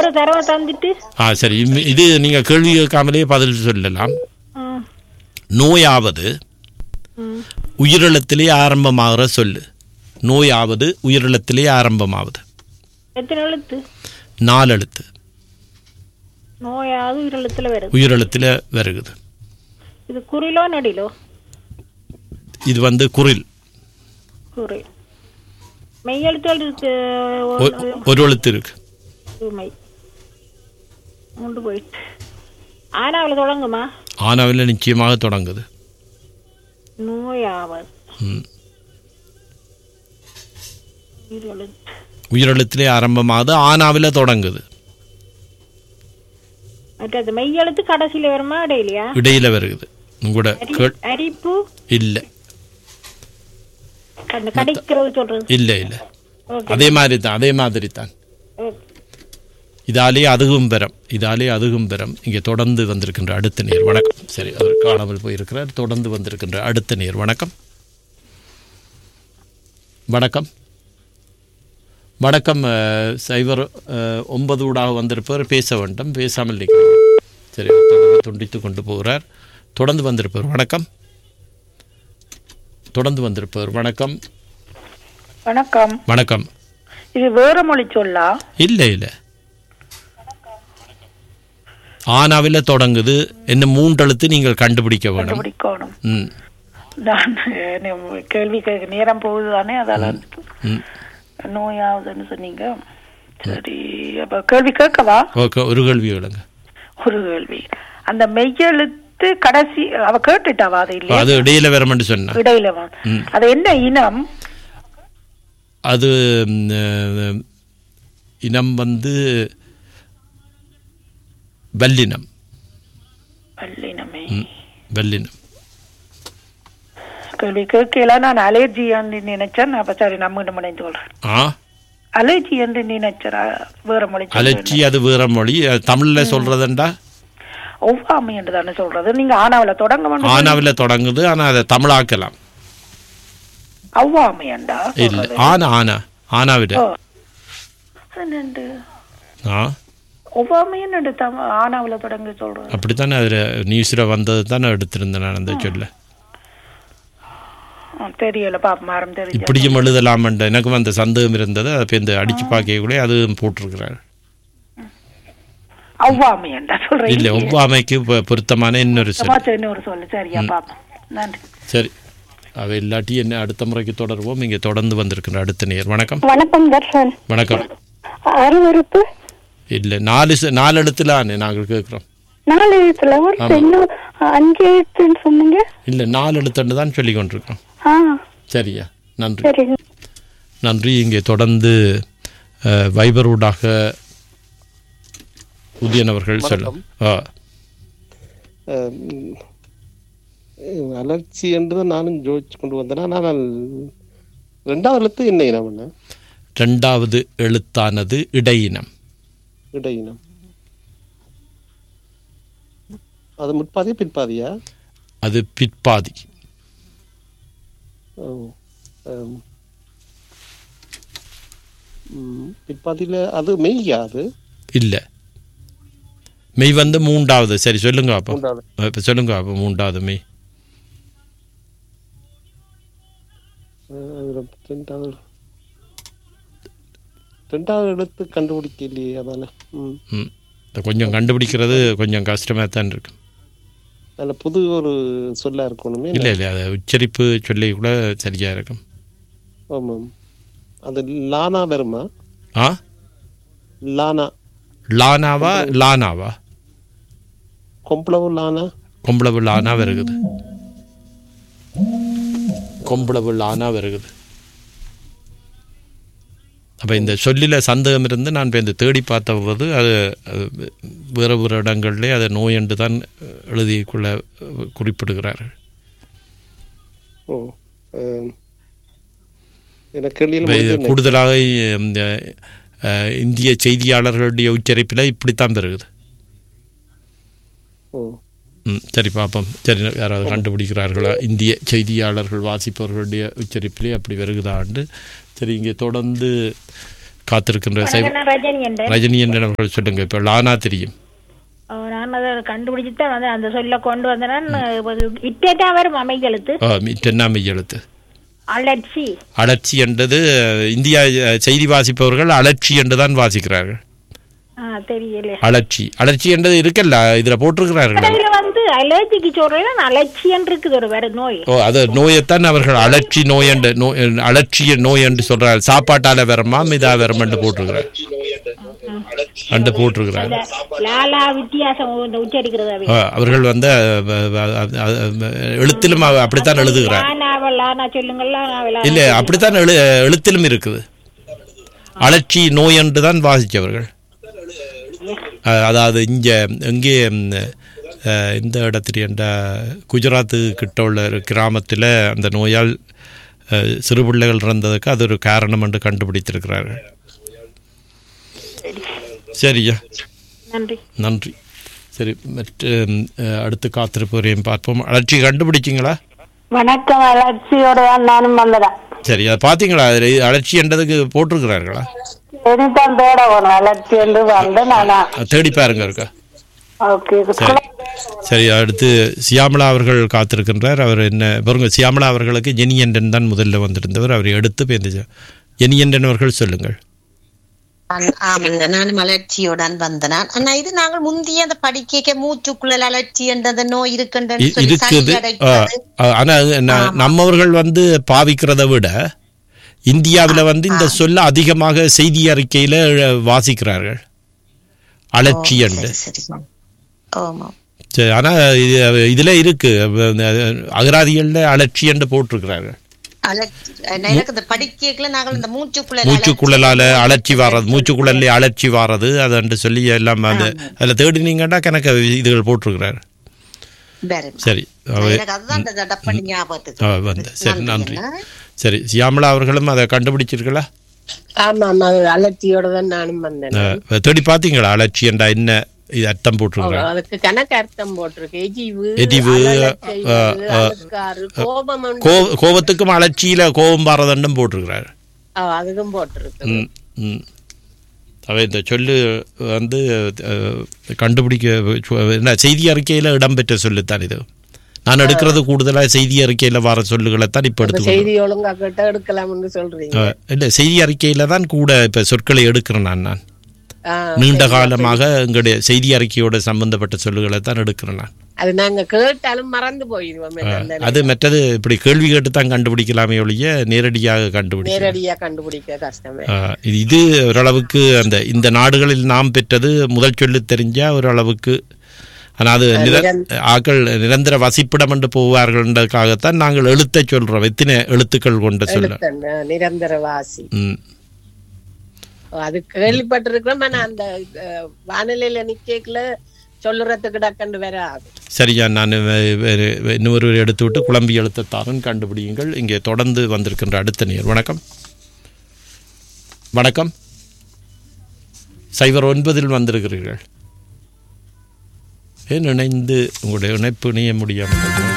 ஒரு தடவை தந்துட்டு ஆ சரி இம்- இது நீங்கள் கேள்வி கேட்காமலே பதில் சொல்லலாம் ம், நோயாவது ம். உயிரிழத்திலே ஆரம்பமாகிற சொல்லு நோயாவது உயிரிழத்திலே ஆரம்பமாவது எத்தனை எழுத்து நாலு எழுத்து நோயாவது இரழுத்துல வருது உயிரிழத்தில் வருகுது இது குறிலோ நடிலோ இது வந்து குரில் குறி மெய்யெழுத்துகள் இருக்கு ஒ- ஒன்று, ஒரு எழுத்து இருக்கு மெய் மூண்டு போயிட்டு ஆனாவில் தொடங்குமா ஆனாவில் நிச்சயமாக தொடங்குது நோயாவது ம். உயிரெழுத்து உயிரெழுத்திலே ஆரம்பமாகுது ஆனாவில் தொடங்குது மற்றது மெய்யெழுத்து கடைசியில வருமா இடையிலையா இடையில வருகுது உங்களோட அரி- கேள் அரிப்பு இல்லை அந்த கடிக்கிறது சொல்றது இல்லை இல்லை ஓகே அதே மாதிரி தான் அதே மாதிரி தான் ஓகே இதாலே அதுகும் பெறம் இதாலே அதுகும் பெறம் இங்கே தொடர்ந்து வந்திருக்கின்ற அடுத்த நேர் வணக்கம் சரி அவர் காணாமல் போயிருக்கிறார் தொடர்ந்து வந்திருக்கின்ற அடுத்த நேர் வணக்கம் வணக்கம் வணக்கம் அஹ், சைபர் அஹ், ஒன்பது ஊடாக வந்திருப்பவர் பேச வேண்டும் பேசாமல் நிற்கிறீங்க சரி ஒரு தடவை துண்டித்து கொண்டு போகிறார் தொடர்ந்து வந்திருப்பவர் வணக்கம் தொடர்ந்து வந்திருப்பவர் வணக்கம் வணக்கம் வணக்கம் இது வேற மொழி சொல்லா இல்லை இல்லை ஆனாவில் தொடங்குது என்ன மூன்றெழுத்து நீங்கள் கண்டுபிடிக்க வேணும் கண்டுபிடிக்கணும் ம் நான் என்ன கேள்வி கேட்க நேரம் போகுது தானே அதால ம் நோயாவதுன்னு சொன்னீங்க சரி அப்ப கேள்வி கேட்கவா ஓகே ஒரு கேள்வி கேளுங்க ஒரு கேள்வி அந்த மெய்யெழுத்து கடைசி அவ கேட்டுட்டாவா அது இல்லையா அது இடையில வரமென்று சொன்னேன் இடையில வா ம். அது என்ன இனம் அது ம், அஹ், இனம் வந்து வல்லினம் வல்லினமே ம், வல்லினம் கேள்வி கேட்கல நான் அலர்ஜி என்று நினைச்சேன் அப்ப சரி நம்ம இணைந்து சொல்றேன் ஆ அலர்ஜி என்று நினைச்சா வேற மொழி சொல்றேன். அலட்சி அது வேற மொழி அது தமிழ்ல சொல்றதுண்டா ஒவ்வாமை என்று தானே சொல்றது நீங்க ஆனாவில தொடங்க வேண்டும் ஆனாவில் தொடங்குது ஆனா அதை தமிழாக்கலாம் ஒவ்வாமை என்றா இல்ல ஆனா ஆனா ஆனாவிட ஓ. அது என்னண்டு ஆ ஒவ்வாமை என்னண்டு தம் ஆனாவில தொடங்க சொல்றது அப்படித்தானே அதில் நியூஸில் வந்தது தானே எடுத்திருந்தேன் நான் அந்த சொல்ல ஆ, தெரியல பாப்ப மரம் தெரிஞ்ச இப்படியும் எழுதலாமன்ற எனக்கும் அந்த சந்தேகம் இருந்தது அதை இப்போ இந்த அடிச்சு பார்க்கக்குள்ளே அதுவும் போட்டிருக்கிறார் ஒவ்வாமை என்றா சொல்றேன் இல்லை ஒவ்வாமைக்கு பொ- பொருத்தமான இன்னொரு சொல் சமாச்சாரம் இன்னொரு சொல்லு சரியா பாப்போம் நன்றி சரி அவை இல்லாட்டி என்ன அடுத்த முறைக்கு தொடருவோம் இங்கே தொடர்ந்து வந்திருக்கிற அடுத்த நேர் வணக்கம் வணக்கம் தர்ஷன் வணக்கம் அருவருப்பு இல்லை நாலு ச- நாலு இடத்துல நாங்கள் கேட்குறோம் நாலு எழுத்துல ஒரு ஆமா. இன்னும் அஞ்சு எழுத்துன்னு சொன்னீங்க இல்லை நாலு எழுத்துன்னு தான் சொல்லி கொண்டிருக்கோம் ஆ சரியா நன்றி சரி நன்றி இங்கே தொடர்ந்து அஹ், வைபர் ஊடாக உதயன் அவர்கள் சொல்லும் ஆ அஹ், அலர்ச்சி என்று தான் நானும் ஜோதிச்சு கொண்டு வந்தேன் ஆனால் ரெண்டாவது எழுத்து என்ன இனம் என்ன ரெண்டாவது எழுத்தானது இடையினம் இடையினம் அது முற்பாதியா பிற்பாதியா அது பிற்பாதி ஓ. அம். ம், பிற்பாதியில அது மெய்யா அது இல்லை மெய் வந்து மூன்றாவது சரி சொல்லுங்க அப்போ மூன்றாவது. இப்போ சொல்லுங்க அப்போ மூன்றாவது மெய் அஹ், அதுல ரெண்டாவது ரெண்டாவது எழுத்து கண்டுபிடிக்கலையே அதானே ம் ம் இதை கொஞ்சம் கண்டுபிடிக்கிறது கொஞ்சம் கஷ்டமாக தான் இருக்கு அதுல புது ஒரு சொல்லா இருக்கணுமே இல்லை இல்லை அது உச்சரிப்பு சொல்லி கூட சரியாக இருக்கும் ஆமாம் அது லானா வருமா ஆ லானா லானாவா லானாவா கொம்பளவு லானா கொம்பளவு லானா வருகுது கொம்பளவு லானா வருகுது அப்போ இந்த சொல்லில் சந்தேகம் இருந்து நான் இப்போ இந்த தேடி பார்த்தபோது அது அது வேறு வேறு இடங்கள்லே அதை நோய் என்று தான் எழுதிக்குள்ள குறிப்பிடுகிறார்கள் ஓ அஹ், எனக்கு கேள்வியில் இப்ப இது முடிஞ்சது. கூடுதலாக இந்த அஹ், இந்திய செய்தியாளர்களுடைய உச்சரிப்பில் இப்படித்தான் பெறுகுது ஓ ம் சரி பார்ப்போம் சரி யாராவது கண்டுபிடிக்கிறார்களா இந்திய செய்தியாளர்கள் வாசிப்பவர்களுடைய உச்சரிப்பிலே அப்படி வருகுதாண்டு சரி இங்கே தொடர்ந்து காத்திருக்கின்ற சைவ நான் ரஜினி என்றேன் ரஜினி என்றவர்கள் சொல்லுங்க இப்போ லானா தெரியும் அஹ் நான் அதை கண்டுபிடிச்சு தான் வந்து அந்த சொல்ல கொண்டு வந்தேன் இட்டேட்டா வரும் அமைகளுத்து ஆ, தென்னாமை எழுத்து அலட்சி அலட்சி என்றது இந்தியா அஹ், செய்தி வாசிப்பவர்கள் அலட்சி என்று தான் வாசிக்கிறார்கள் ஆ தெரியல அலட்சி அலட்சி என்றது இருக்கல்ல இதுல போட்டிருக்கிறார்கள் இதுல வந்து அலர்ஜிக்கு சொல்றேன் அலட்சியம் இருக்குது ஒரு வேற நோய் ஓ அது நோயைத்தான் அவர்கள் அலட்சி நோய் என்று நோய் அலட்சிய நோய் என்று சொல்றார் சாப்பாட்டால வரமாம் இதா வரம் என்று போட்டிருக்கிறார் அண்டு போட்டிருக்கிறார் இந்த லாலா வித்தியாசம் இந்த உச்சரிக்கிறது அவை. ஆ, அவர்கள் வந்து அஹ், அஹ், அஹ், எழுத்திலும் அவ- அப்படித்தான் எழுதுகிறார் லானாவ லானா சொல்லுங்களா இல்ல அப்படித்தான் எழு எழுத்திலும் இருக்குது அலட்சி நோய் என்று தான் வாசிச்சவர்கள் அஹ், அதாவது இங்க எங்கே ம், அஹ், இந்த இடத்துல என்ற குஜராத்து கிட்ட உள்ள ஒரு கிராமத்தில் அந்த நோயால் அஹ், சிறு பிள்ளைகள் இறந்ததுக்கு அது ஒரு காரணம் என்று கண்டுபிடித்திருக்கிறார்கள் சரியா நன்றி நன்றி சரி மற்ற ம், அஹ், அடுத்து காத்திருப்பவரையும் பார்ப்போம் அலட்சி கண்டுபிடிச்சிங்களா வணக்கம் அலட்சியோட தான் நானும் வந்தேன் சரி அதை பார்த்தீங்களா அதில் அலட்சி என்றதுக்கு போட்டிருக்கிறார்களா இனிதான் தேட வரும் அலட்சி என்று வந்து நானா அஹ், தேடி பாருங்க இருக்கா ஓகே சரி சரி அடுத்து சியாமளா அவர்கள் காத்திருக்கின்றார் அவர் என்ன பாருங்க சியாமளா அவர்களுக்கு ஜெனியண்டன் தான் முதல்ல வந்திருந்தவர் அவரை எடுத்து பேருந்து ஜெனியண்டன் அவர்கள் சொல்லுங்கள் ஆம், ஆமாங்க நானும் அலட்சியுடன் வந்தேன் ஆனா இது நாங்கள் முந்தைய அந்த படிக்க மூச்சுக்குழல் அலட்சி என்ற நோய் இருக்கின்றன்னு இ- சொல்லி இருக்குது சளி அடைக்கிறது. ஆ, ஆ, ஆனா அது ந- நம்மவர்கள் வந்து பாவிக்கிறதை விட இந்தியாவில் வந்து இந்த சொல்ல அதிகமாக செய்தி அறிக்கையில அஹ், வாசிக்கிறார்கள் அலட்சி என்று சரி சரி ஆமா சரி, ஆனா இது இதுல இருக்கு அஹ், அகராதிகள்ல அலட்சி என்று போட்டிருக்கிறார்கள் அலட்சி எனக்கு இந்த படிக்கல நாங்கள் இந்த மூச்சுக்குழல் மூச்சுக்குழலால அலட்சி வாரது மூச்சுக்குழல்ல அலட்சி வாரது அதுன்னு சொல்லி எல்லாம் அந்த அதில் தேடினீங்கன்னா கணக்கு இதுகள் போட்டிருக்கிறார் வேற சரி அவ- எனக்கு அதுதான் இந்த டப்பனி ஞாபகத்துக்கு அவ வந்து சரி நன்றி நன்றிங்க. சரி சியாமளா அவர்களும் அதை கண்டுபிடிச்சிருங்களா ஆமா ஆமா அலட்சியோட தான் நானும் வந்தேன் அஹ், தேடி பார்த்தீங்களா அலட்சி என்றா என்ன இது அர்த்தம் போட்டிருக்கிறார் அதுக்கு கணக்கு அர்த்தம் போட்டிருக்கு எஜிவு எரிவு, அலலச் அ, செய்வது, அ, அழுக்காறு, கோபம் உண்டு. கோ கோபத்துக்கும் அலட்சியில கோபம் பாரதண்டும் போட்டிருக்கிறார் ஆ, அதுக்கும் போட்டிருக்கு ம் ம் அவை இந்த சொல்லு வந்து அஹ், கண்டுபிடிக்க சு- என்ன செய்தி அறிக்கையில் இடம்பெற்ற சொல்லுத்தான் இது நான் எடுக்கிறது கூடுதலாக செய்தி அறிக்கையில் வர சொல்லுகளை தான் இப்போ இப்ப எடுத்துக்கொண்டு செய்தி ஒழுங்கா கேட்ட எடுக்கலாம்னு சொல்றீங்க இல்லை செய்தி அறிக்கையில் தான் கூட இப்போ சொற்களை எடுக்கிறேன் நான் நான் ஆ, நீண்ட காலமாக எங்களுடைய செய்தி அறிக்கையோட சம்பந்தப்பட்ட சொல்லுகளை தான் எடுக்கிறேன் நான் அது நாங்க கேட்டாலும் மறந்து போயிடுவோம் அந்த அது மற்றது இப்படி கேள்வி கேட்டு தான் கண்டுபிடிக்கலாமே ஒழிய நேரடியாக கண்டுபிடிக்க நேரடியா கண்டுபிடிக்க கஷ்டமே ஆஹ் இது இது ஓரளவுக்கு அந்த இந்த நாடுகளில் நாம் பெற்றது முதல் சொல்லு தெரிஞ்சா ஓரளவுக்கு ஆனால் அது நிர ஆக்கள் நிரந்தர வசிப்பிடம் என்று போவார்கள்ன்றதுக்காகத்தான் நாங்கள் எழுத்தை சொல்றோம் எத்தனை எழுத்துக்கள் கொண்ட சொல்ல எழுத்தண்ண, நிரந்தர வாசி ம் அது கேள்விப்பட்டிருக்கிறோம் ஆனா அந்த அஹ், வானிலையில நிக்கல சொல்லுறதுக்கு டக்கண்டு வேற ஆகும் சரியா நான் வே- வேறு இன்னொரு எடுத்து விட்டு குழம்பி எழுத்தத்தாரன் கண்டுபிடியுங்கள் இங்கே தொடர்ந்து வந்திருக்கின்ற அடுத்த நேர் வணக்கம் வணக்கம் சைபர் ஒன்பதில் வந்திருக்கிறீர்கள் ஏன் இணைந்து உங்களுடைய இணைப்பு இணைய முடியாமல் இருக்கிறது?